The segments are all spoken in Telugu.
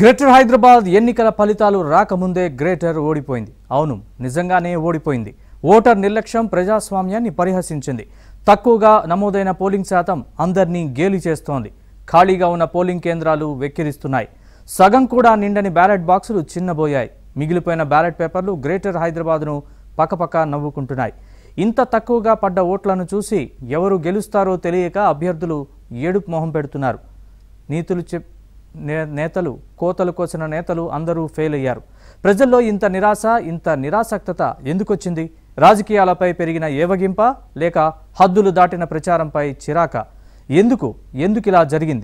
గ్రేటర్ హైదరాబాద్ ఎన్నికల ఫలితాలు రాకముందే గ్రేటర్ ఓడిపోయింది అవును నిజంగానే ఓడిపోయింది ఓటర్ నిర్లక్ష్యం ప్రజాస్వామ్యాన్ని పరిహసించింది తక్కువగా నమోదైన పోలింగ్ శాతం అందరినీ గేలి చేస్తోంది ఖాళీగా ఉన్న పోలింగ్ కేంద్రాలు వెక్కిరిస్తున్నాయి సగం కూడా నిండని బ్యాలెట్ బాక్సులు చిన్నబోయాయి మిగిలిపోయిన బ్యాలెట్ పేపర్లు గ్రేటర్ హైదరాబాద్ను పక్కపక్క నవ్వుకుంటున్నాయి ఇంత తక్కువగా పడ్డ ఓట్లను చూసి ఎవరు గెలుస్తారో తెలియక అభ్యర్థులు ఏడుపు మొహం పెడుతున్నారు నీతులు చెప్ నే- నేతలు కోతలు కోసిన నేతలు అందరూ ఫెయిల్ అయ్యారు ప్రజల్లో ఇంత నిరాశ ఇంత నిరాసక్తత ఎందుకొచ్చింది రాజకీయాలపై పెరిగిన ఏవగింప లేక హద్దులు దాటిన ప్రచారంపై చిరాక ఎందుకు ఎందుకు ఇలా జరిగింది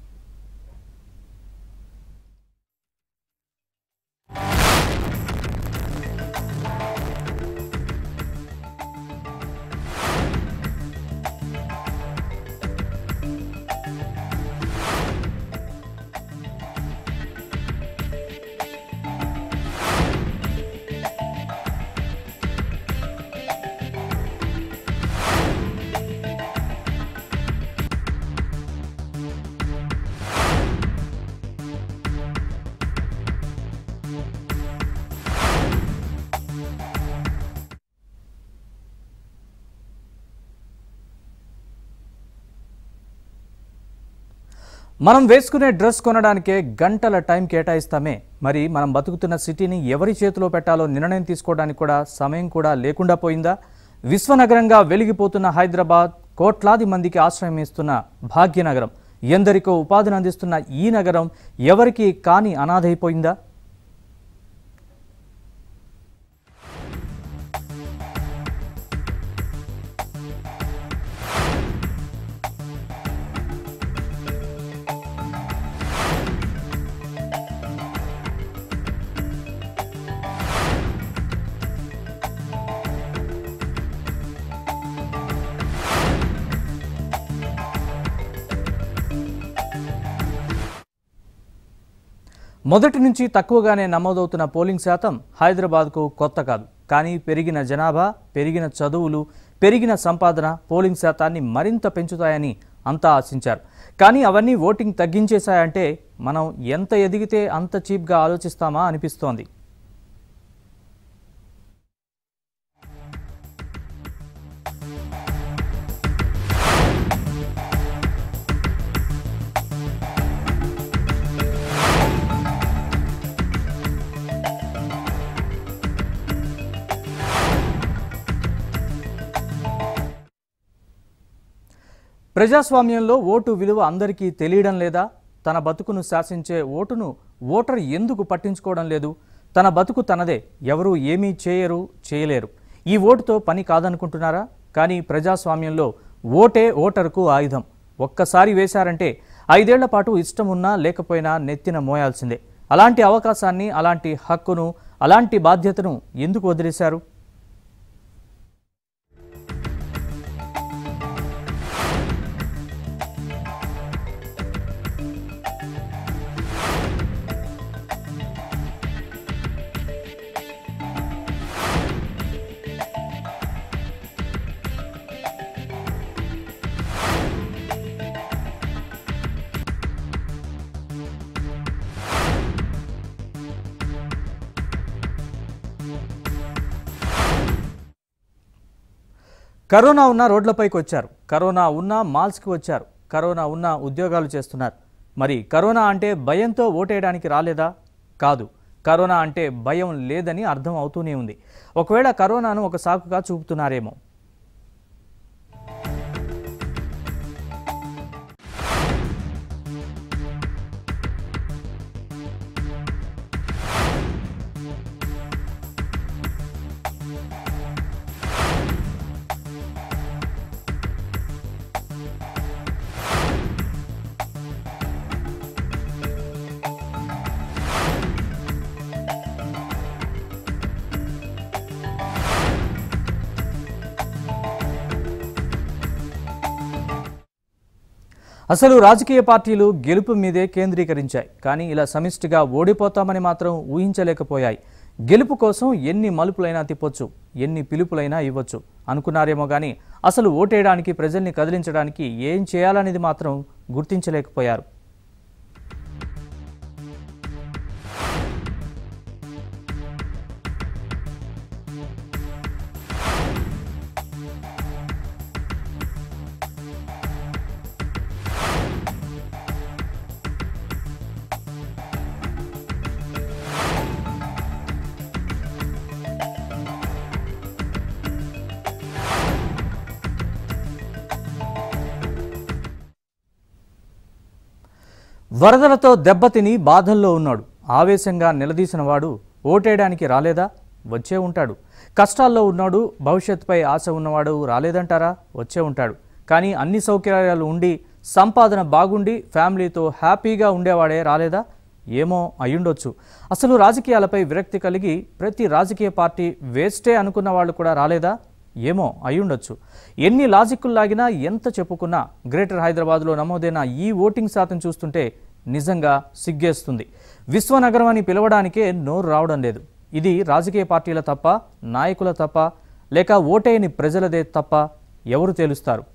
మనం వేసుకునే డ్రెస్ కొనడానికే గంటల టైం కేటాయిస్తామే మరి మనం బతుకుతున్న సిటీని ఎవరి చేతిలో పెట్టాలో నిర్ణయం తీసుకోవడానికి కూడా సమయం కూడా లేకుండా పోయిందా విశ్వనగరంగా వెలిగిపోతున్న హైదరాబాద్ కోట్లాది మందికి ఆశ్రయం ఇస్తున్న భాగ్యనగరం ఎందరికో ఉపాధిని అందిస్తున్న ఈ నగరం ఎవరికి కాని అనాథైపోయిందా మొదటి నుంచి తక్కువగానే నమోదవుతున్న పోలింగ్ శాతం హైదరాబాద్కు కొత్త కాదు కానీ పెరిగిన జనాభా పెరిగిన చదువులు పెరిగిన సంపాదన పోలింగ్ శాతాన్ని మరింత పెంచుతాయని అంతా ఆశించారు కానీ అవన్నీ ఓటింగ్ తగ్గించేశాయంటే మనం ఎంత ఎదిగితే అంత చీప్గా ఆలోచిస్తామా అనిపిస్తోంది ప్రజాస్వామ్యంలో ఓటు విలువ అందరికీ తెలియడం లేదా తన బతుకును శాసించే ఓటును ఓటర్ ఎందుకు పట్టించుకోవడం లేదు తన బతుకు తనదే ఎవరూ ఏమీ చేయరు చేయలేరు ఈ ఓటుతో పని కాదనుకుంటున్నారా కానీ ప్రజాస్వామ్యంలో ఓటే ఓటరుకు ఆయుధం ఒక్కసారి వేశారంటే ఐదేళ్ల పాటు ఇష్టం ఉన్నా లేకపోయినా నెత్తిన మోయాల్సిందే అలాంటి అవకాశాన్ని అలాంటి హక్కును అలాంటి బాధ్యతను ఎందుకు వదిలేశారు కరోనా ఉన్న రోడ్లపైకి వచ్చారు కరోనా ఉన్న మాల్స్కి వచ్చారు కరోనా ఉన్న ఉద్యోగాలు చేస్తున్నారు మరి కరోనా అంటే భయంతో ఓటేయడానికి రాలేదా కాదు కరోనా అంటే భయం లేదని అర్థం అవుతూనే ఉంది ఒకవేళ కరోనాను ఒక సాకుగా చూపుతున్నారేమో అసలు రాజకీయ పార్టీలు గెలుపు మీదే కేంద్రీకరించాయి కానీ ఇలా సమిష్టిగా ఓడిపోతామని మాత్రం ఊహించలేకపోయాయి గెలుపు కోసం ఎన్ని మలుపులైనా తిప్పొచ్చు ఎన్ని పిలుపులైనా ఇవ్వచ్చు అనుకున్నారేమో కానీ అసలు ఓటేయడానికి ప్రజల్ని కదిలించడానికి ఏం చేయాలనేది మాత్రం గుర్తించలేకపోయారు వరదలతో దెబ్బతిని బాధల్లో ఉన్నాడు ఆవేశంగా నిలదీసిన వాడు ఓటేయడానికి రాలేదా వచ్చే ఉంటాడు కష్టాల్లో ఉన్నాడు భవిష్యత్తుపై ఆశ ఉన్నవాడు రాలేదంటారా వచ్చే ఉంటాడు కానీ అన్ని సౌకర్యాలు ఉండి సంపాదన బాగుండి ఫ్యామిలీతో హ్యాపీగా ఉండేవాడే రాలేదా ఏమో అయ్యుండొచ్చు అసలు రాజకీయాలపై విరక్తి కలిగి ప్రతి రాజకీయ పార్టీ వేస్టే అనుకున్న వాళ్ళు కూడా రాలేదా ఏమో అయ్యుండొచ్చు ఎన్ని లాజిక్కులు లాగినా ఎంత చెప్పుకున్నా గ్రేటర్ హైదరాబాద్లో నమోదైన ఈ ఓటింగ్ శాతం చూస్తుంటే నిజంగా సిగ్గేస్తుంది విశ్వనగరం అని పిలవడానికే నోరు రావడం లేదు ఇది రాజకీయ పార్టీల తప్ప నాయకుల తప్ప లేక ఓటేయని ప్రజలదే తప్ప ఎవరు తేలుస్తారు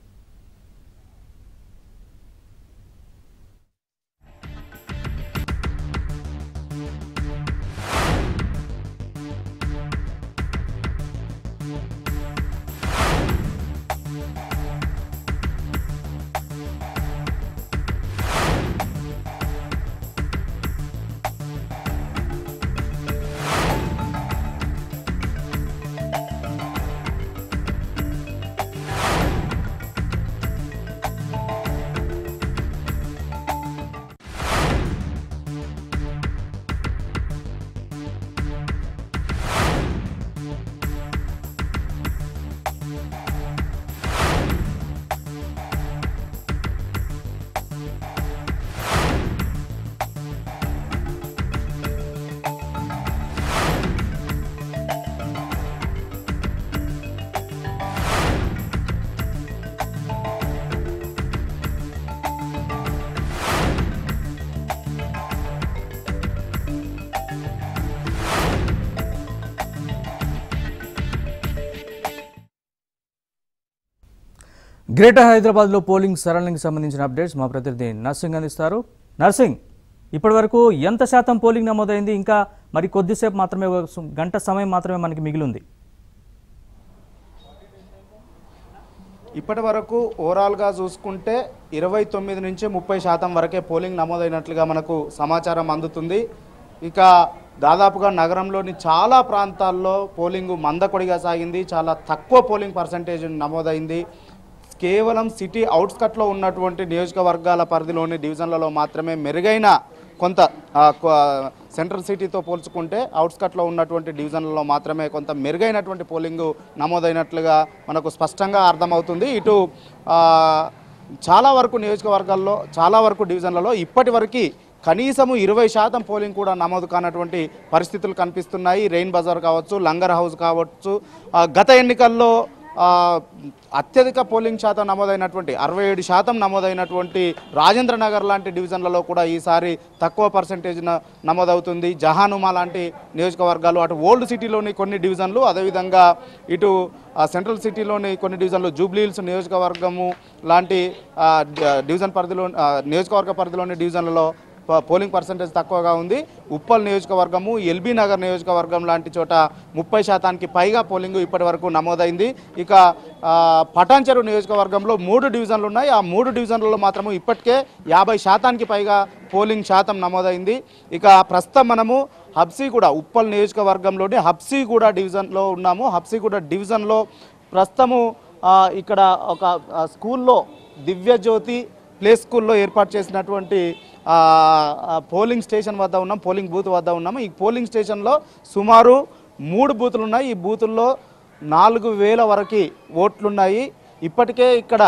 గ్రేటర్ హైదరాబాద్లో పోలింగ్ సరళింగ్కి సంబంధించిన అప్డేట్స్ మా ప్రతినిధి నర్సింగ్ అందిస్తారు నర్సింగ్ ఇప్పటివరకు ఎంత శాతం పోలింగ్ నమోదైంది ఇంకా మరి కొద్దిసేపు మాత్రమే ఒక సు- గంట సమయం మాత్రమే మనకి మిగిలింది ఇప్పటి వరకు ఓవరాల్గా చూసుకుంటే ఇరవై తొమ్మిది నుంచి ముప్పై శాతం వరకే పోలింగ్ నమోదైనట్లుగా మనకు సమాచారం అందుతుంది ఇక దాదాపుగా నగరంలోని చాలా ప్రాంతాల్లో పోలింగ్ మందకొడిగా సాగింది చాలా తక్కువ పోలింగ్ పర్సంటేజ్ నమోదైంది కేవలం సిటీ అవుట్స్కట్లో ఉన్నటువంటి నియోజకవర్గాల పరిధిలోని డివిజన్లలో మాత్రమే మెరుగైన కొంత ఆ, కొ- సెంట్రల్ సిటీతో పోల్చుకుంటే అవుట్స్కట్లో ఉన్నటువంటి డివిజన్లలో మాత్రమే కొంత మెరుగైనటువంటి పోలింగ్ నమోదైనట్లుగా మనకు స్పష్టంగా అర్థమవుతుంది ఇటు ఆ, చాలా వరకు నియోజకవర్గాల్లో చాలా వరకు డివిజన్లలో ఇప్పటి వరకు కనీసము ఇరవై శాతం పోలింగ్ కూడా నమోదు కానటువంటి పరిస్థితులు కనిపిస్తున్నాయి రెయిన్ బజార్ కావచ్చు లంగర్ హౌస్ కావచ్చు ఆ, గత ఎన్నికల్లో ఆ, అత్యధిక పోలింగ్ శాతం నమోదైనటువంటి అరవై ఏడు శాతం నమోదైనటువంటి రాజేంద్ర నగర్ లాంటి డివిజన్లలో కూడా ఈసారి తక్కువ పర్సంటేజ్ నమోదవుతుంది జహానుమా లాంటి నియోజకవర్గాలు అటు ఓల్డ్ సిటీలోని కొన్ని డివిజన్లు అదేవిధంగా ఇటు ఆ, సెంట్రల్ సిటీలోని కొన్ని డివిజన్లు జూబ్లీహిల్స్ నియోజకవర్గము లాంటి ఆ, డి- డివిజన్ పరిధిలో ఆ, నియోజకవర్గ పరిధిలోని డివిజన్లలో ప- పోలింగ్ పర్సంటేజ్ తక్కువగా ఉంది ఉప్పల్ నియోజకవర్గము ఎల్బీ నగర్ నియోజకవర్గం లాంటి చోట ముప్పై శాతానికి పైగా పోలింగ్ ఇప్పటి వరకు నమోదైంది ఇక ఆ, పటాన్చెరు నియోజకవర్గంలో మూడు డివిజన్లు ఉన్నాయి ఆ మూడు డివిజన్లలో మాత్రము ఇప్పటికే యాభై శాతానికి పైగా పోలింగ్ శాతం నమోదైంది ఇక ప్రస్తుతం మనము హబ్సీగూడ ఉప్పల్ నియోజకవర్గంలోని హబ్సీగూడ డివిజన్లో ఉన్నాము హబ్సీగూడ డివిజన్లో ప్రస్తుతము ఆ, ఇక్కడ ఒక ఆ, స్కూల్లో దివ్యజ్యోతి ప్లే స్కూల్లో ఏర్పాటు చేసినటువంటి ఆ, ఆ, పోలింగ్ స్టేషన్ వద్ద ఉన్నాం పోలింగ్ బూత్ వద్ద ఉన్నాము ఈ పోలింగ్ స్టేషన్లో సుమారు మూడు బూతులు ఉన్నాయి ఈ బూతుల్లో నాలుగు వేల వరకు ఓట్లున్నాయి ఇప్పటికే ఇక్కడ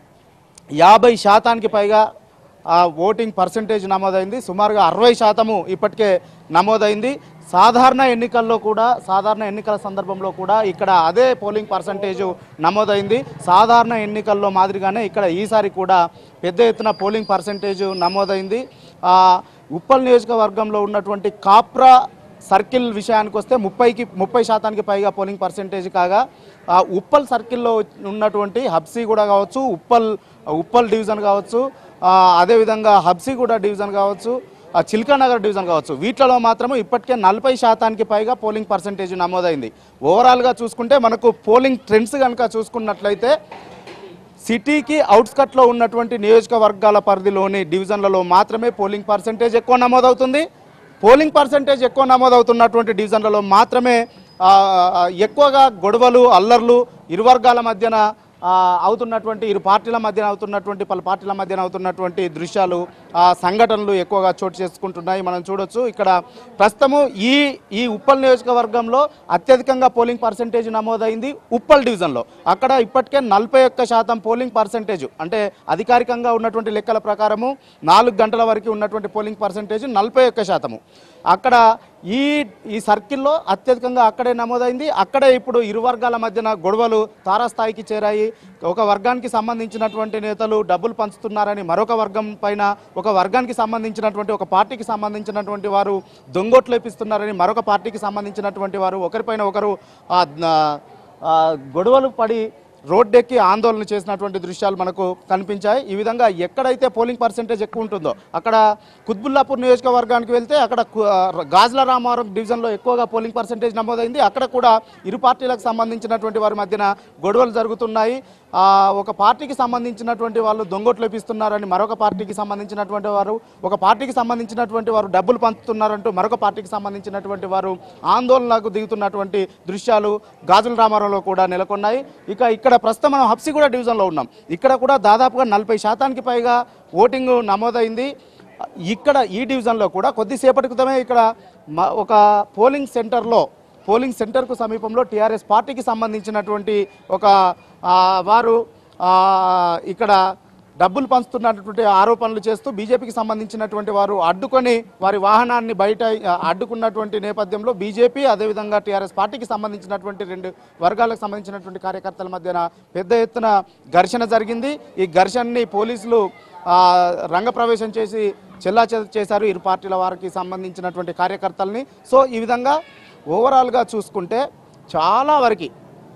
యాభై శాతానికి పైగా ఆ ఓటింగ్ పర్సంటేజ్ నమోదైంది సుమారుగా అరవై శాతము ఇప్పటికే నమోదైంది సాధారణ ఎన్నికల్లో కూడా సాధారణ ఎన్నికల సందర్భంలో కూడా ఇక్కడ అదే పోలింగ్ పర్సంటేజ్ నమోదైంది సాధారణ ఎన్నికల్లో మాదిరిగానే ఇక్కడ ఈసారి కూడా పెద్ద ఎత్తున పోలింగ్ పర్సంటేజ్ నమోదైంది ఆ, ఉప్పల్ నియోజకవర్గంలో ఉన్నటువంటి కాప్రా సర్కిల్ విషయానికి వస్తే ముప్పైకి ముప్పై శాతానికి పైగా పోలింగ్ పర్సెంటేజ్ కాగా ఆ ఉప్పల్ సర్కిల్లో ఉన్నటువంటి హబ్సీగూడ కావచ్చు ఉప్పల్ ఉప్పల్ డివిజన్ కావచ్చు ఆ, అదేవిధంగా హబ్సీగూడ డివిజన్ కావచ్చు ఆ చిల్కానగర్ డివిజన్ కావచ్చు వీటిలో మాత్రమే ఇప్పటికే నలభై శాతానికి పైగా పోలింగ్ పర్సెంటేజ్ నమోదైంది ఓవరాల్గా చూసుకుంటే మనకు పోలింగ్ ట్రెండ్స్ కనుక చూసుకున్నట్లయితే సిటీకి అవుట్స్కట్లో ఉన్నటువంటి నియోజకవర్గాల పరిధిలోని డివిజన్లలో మాత్రమే పోలింగ్ పర్సెంటేజ్ ఎక్కువ నమోదవుతుంది పోలింగ్ పర్సెంటేజ్ ఎక్కువ నమోదవుతున్నటువంటి డివిజన్లలో మాత్రమే ఆ, ఆ, ఎక్కువగా గొడవలు అల్లర్లు ఇరు వర్గాల మధ్యన ఆ, అవుతున్నటువంటి ఇరు పార్టీల మధ్యన అవుతున్నటువంటి పలు పార్టీల మధ్యన అవుతున్నటువంటి దృశ్యాలు ఆ, సంఘటనలు ఎక్కువగా చోటు చేసుకుంటున్నాయి మనం చూడొచ్చు ఇక్కడ ప్రస్తుతము ఈ ఈ ఉప్పల్ నియోజకవర్గంలో అత్యధికంగా పోలింగ్ పర్సంటేజ్ నమోదైంది ఉప్పల్ డివిజన్లో అక్కడ ఇప్పటికే నలభై ఒక్క శాతం పోలింగ్ పర్సంటేజ్ అంటే అధికారికంగా ఉన్నటువంటి లెక్కల ప్రకారము నాలుగు గంటల వరకు ఉన్నటువంటి పోలింగ్ పర్సంటేజ్ నలభై ఒక్క శాతము అక్కడ ఈ ఈ సర్కిల్లో అత్యధికంగా అక్కడే నమోదైంది అక్కడే ఇప్పుడు ఇరు వర్గాల మధ్యన గొడవలు తారాస్థాయికి చేరాయి ఒక వర్గానికి సంబంధించినటువంటి నేతలు డబ్బులు పంచుతున్నారని మరొక వర్గం పైన ఒక వర్గానికి సంబంధించినటువంటి ఒక పార్టీకి సంబంధించినటువంటి వారు దొంగోట్లు లేపిస్తున్నారని మరొక పార్టీకి సంబంధించినటువంటి వారు ఒకరిపైన ఒకరు ఆ, ఆ, గొడవలు పడి రోడ్డెక్కి ఆందోళన చేసినటువంటి దృశ్యాలు మనకు కనిపించాయి ఈ విధంగా ఎక్కడైతే పోలింగ్ పర్సెంటేజ్ ఎక్కువ ఉంటుందో అక్కడ కుత్బుల్లాపూర్ నియోజకవర్గానికి వెళ్తే అక్కడ కు- ఆ, గాజుల రామారం డివిజన్లో ఎక్కువగా పోలింగ్ పర్సెంటేజ్ నమోదైంది అక్కడ కూడా ఇరు పార్టీలకు సంబంధించినటువంటి వారి మధ్యన గొడవలు జరుగుతున్నాయి ఆ, ఒక పార్టీకి సంబంధించినటువంటి వాళ్ళు దొంగోట్లు ఇస్తున్నారని మరొక పార్టీకి సంబంధించినటువంటి వారు ఒక పార్టీకి సంబంధించినటువంటి వారు డబ్బులు పంచుతున్నారంటూ మరొక పార్టీకి సంబంధించినటువంటి వారు ఆందోళనకు దిగుతున్నటువంటి దృశ్యాలు గాజుల రామారంలో కూడా నెలకొన్నాయి ఇక ఇక్కడ ప్రస్తుతం మనం హబ్సిగూడ డివిజన్లో ఉన్నాం ఇక్కడ కూడా దాదాపుగా నలభై శాతానికి పైగా ఓటింగ్ నమోదైంది ఇక్కడ ఈ డివిజన్లో కూడా కొద్దిసేపటి క్రితమే ఇక్కడ మ- ఒక పోలింగ్ సెంటర్లో పోలింగ్ సెంటర్కు సమీపంలో టీఆర్ఎస్ పార్టీకి సంబంధించినటువంటి ఒక ఆ, వారు ఆ, ఇక్కడ డబ్బులు పంచుతున్నటువంటి ఆరోపణలు చేస్తూ బీజేపీకి సంబంధించినటువంటి వారు అడ్డుకొని వారి వాహనాన్ని బయట ఆ, అడ్డుకున్నటువంటి నేపథ్యంలో బీజేపీ అదేవిధంగా టీఆర్ఎస్ పార్టీకి సంబంధించినటువంటి రెండు వర్గాలకు సంబంధించినటువంటి కార్యకర్తల మధ్యన పెద్ద ఎత్తున ఘర్షణ జరిగింది ఈ ఘర్షణని పోలీసులు ఆ, రంగప్రవేశం చేసి చెల్లా చేశారు ఇరు పార్టీల వారికి సంబంధించినటువంటి కార్యకర్తల్ని సో ఈ విధంగా ఓవరాల్గా చూసుకుంటే చాలా వరకు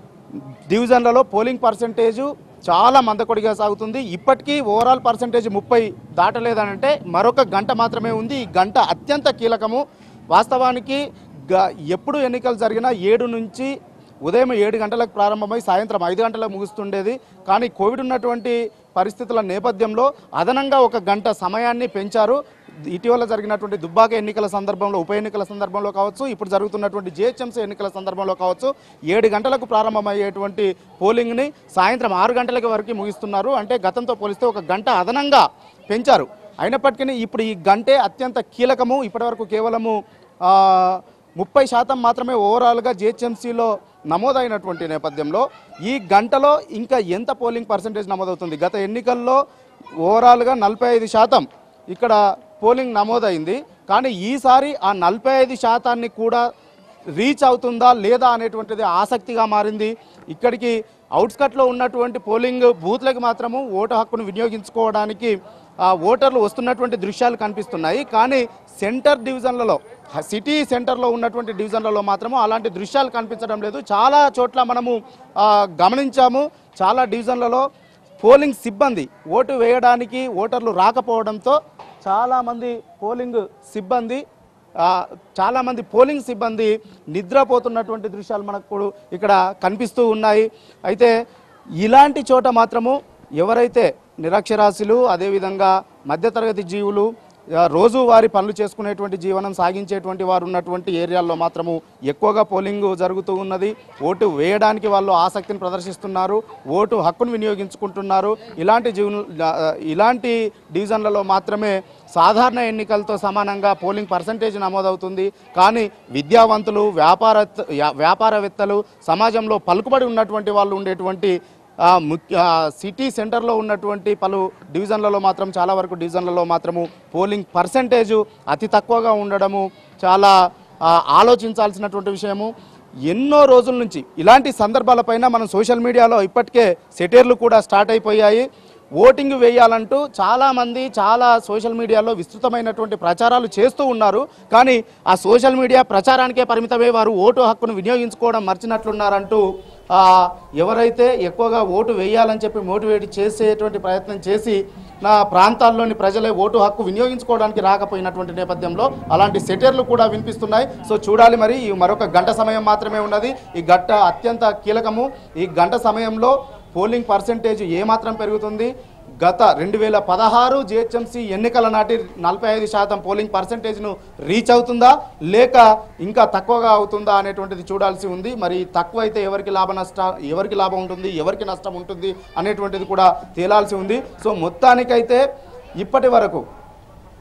డివిజన్లలో పోలింగ్ పర్సంటేజు చాలా మందకొడిగా సాగుతుంది ఇప్పటికీ ఓవరాల్ పర్సంటేజ్ ముప్పై దాటలేదనంటే మరొక గంట మాత్రమే ఉంది ఈ గంట అత్యంత కీలకము వాస్తవానికి గ- ఎప్పుడు ఎన్నికలు జరిగినా ఏడు నుంచి ఉదయం ఏడు గంటలకు ప్రారంభమై సాయంత్రం ఐదు గంటలకు ముగుస్తుండేది కానీ కోవిడ్ ఉన్నటువంటి పరిస్థితుల నేపథ్యంలో అదనంగా ఒక గంట సమయాన్ని పెంచారు ఇటీవల జరిగినటువంటి దుబ్బాక ఎన్నికల సందర్భంలో ఉప ఎన్నికల సందర్భంలో కావచ్చు ఇప్పుడు జరుగుతున్నటువంటి జిహెచ్ఎంసీ ఎన్నికల సందర్భంలో కావచ్చు ఏడు గంటలకు ప్రారంభమయ్యేటువంటి పోలింగ్ని సాయంత్రం ఆరు గంటలకి వరకు ముగిస్తున్నారు అంటే గతంతో పోలిస్తే ఒక గంట అదనంగా పెంచారు అయినప్పటికీ ఇప్పుడు ఈ గంటే అత్యంత కీలకము ఇప్పటివరకు కేవలము ఆ, ముప్పై శాతం మాత్రమే ఓవరాల్గా జిహెచ్ఎంసీలో నమోదైనటువంటి నేపథ్యంలో ఈ గంటలో ఇంకా ఎంత పోలింగ్ పర్సంటేజ్ నమోదవుతుంది గత ఎన్నికల్లో ఓవరాల్గా నలభై ఐదు శాతం ఇక్కడ పోలింగ్ నమోదైంది కానీ ఈసారి ఆ నలభై ఐదు శాతాన్ని కూడా రీచ్ అవుతుందా లేదా అనేటువంటిది ఆసక్తిగా మారింది ఇక్కడికి అవుట్స్కట్లో ఉన్నటువంటి పోలింగ్ బూత్లకు మాత్రము ఓటు హక్కును వినియోగించుకోవడానికి ఆ ఓటర్లు వస్తున్నటువంటి దృశ్యాలు కనిపిస్తున్నాయి కానీ సెంటర్ డివిజన్లలో హ- సిటీ సెంటర్లో ఉన్నటువంటి డివిజన్లలో మాత్రము అలాంటి దృశ్యాలు కనిపించడం లేదు చాలా చోట్ల మనము ఆ, గమనించాము చాలా డివిజన్లలో పోలింగ్ సిబ్బంది ఓటు వేయడానికి ఓటర్లు రాకపోవడంతో చాలామంది పోలింగ్ సిబ్బంది ఆ, చాలామంది పోలింగ్ సిబ్బంది నిద్రపోతున్నటువంటి దృశ్యాలు మనకు ఇక్కడ కనిపిస్తూ ఉన్నాయి అయితే ఇలాంటి చోట మాత్రము ఎవరైతే నిరక్షరాస్యులు అదేవిధంగా మధ్యతరగతి జీవులు ఆ, రోజువారీ పనులు చేసుకునేటువంటి జీవనం సాగించేటువంటి వారు ఉన్నటువంటి ఏరియాల్లో మాత్రము ఎక్కువగా పోలింగ్ జరుగుతూ ఉన్నది ఓటు వేయడానికి వాళ్ళు ఆసక్తిని ప్రదర్శిస్తున్నారు ఓటు హక్కును వినియోగించుకుంటున్నారు ఇలాంటి జీవన ఆ, ఇలాంటి డివిజన్లలో మాత్రమే సాధారణ ఎన్నికలతో సమానంగా పోలింగ్ పర్సంటేజ్ నమోదవుతుంది కానీ విద్యావంతులు వ్యాపార వ్యాపారవేత్తలు సమాజంలో పలుకుబడి ఉన్నటువంటి వాళ్ళు ఉండేటువంటి ఆ, ముఖ్య ఆ, సిటీ సెంటర్లో ఉన్నటువంటి పలు డివిజన్లలో మాత్రం చాలా వరకు డివిజన్లలో మాత్రము పోలింగ్ పర్సంటేజు అతి తక్కువగా ఉండడము చాలా ఆ, ఆలోచించాల్సినటువంటి విషయము ఎన్నో రోజుల నుంచి ఇలాంటి సందర్భాలపైన మనం సోషల్ మీడియాలో ఇప్పటికే సెటేర్లు కూడా స్టార్ట్ అయిపోయాయి ఓటింగ్ వేయాలంటూ చాలామంది చాలా సోషల్ మీడియాలో విస్తృతమైనటువంటి ప్రచారాలు చేస్తూ ఉన్నారు కానీ ఆ సోషల్ మీడియా ప్రచారానికే పరిమితమై వారు ఓటు హక్కును వినియోగించుకోవడం మర్చినట్లున్నారంటూ ఆ, ఎవరైతే ఎక్కువగా ఓటు వేయాలని చెప్పి మోటివేట్ చేసేటువంటి ప్రయత్నం చేసి నా ప్రాంతాల్లోని ప్రజలే ఓటు హక్కు వినియోగించుకోవడానికి రాకపోయినటువంటి నేపథ్యంలో అలాంటి సెటర్లు కూడా వినిపిస్తున్నాయి సో చూడాలి మరి ఈ మరొక గంట సమయం మాత్రమే ఉన్నది ఈ గంట అత్యంత కీలకము ఈ గంట సమయంలో పోలింగ్ పర్సెంటేజ్ ఏమాత్రం పెరుగుతుంది గత రెండు వేల పదహారు జిహెచ్ఎంసీ ఎన్నికల నాటి నలభై ఐదు శాతం పోలింగ్ పర్సెంటేజ్ను రీచ్ అవుతుందా లేక ఇంకా తక్కువగా అవుతుందా అనేటువంటిది చూడాల్సి ఉంది మరి తక్కువ అయితే ఎవరికి లాభ నష్ట ఎవరికి లాభం ఉంటుంది ఎవరికి నష్టం ఉంటుంది అనేటువంటిది కూడా తేలాల్సి ఉంది సో మొత్తానికైతే ఇప్పటి వరకు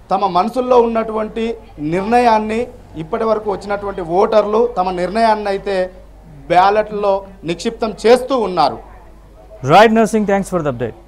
తమ మనసుల్లో ఉన్నటువంటి నిర్ణయాన్ని ఇప్పటి వరకు వచ్చినటువంటి ఓటర్లు తమ నిర్ణయాన్ని అయితే బ్యాలెట్లో నిక్షిప్తం చేస్తూ ఉన్నారు right Narsing thanks for the update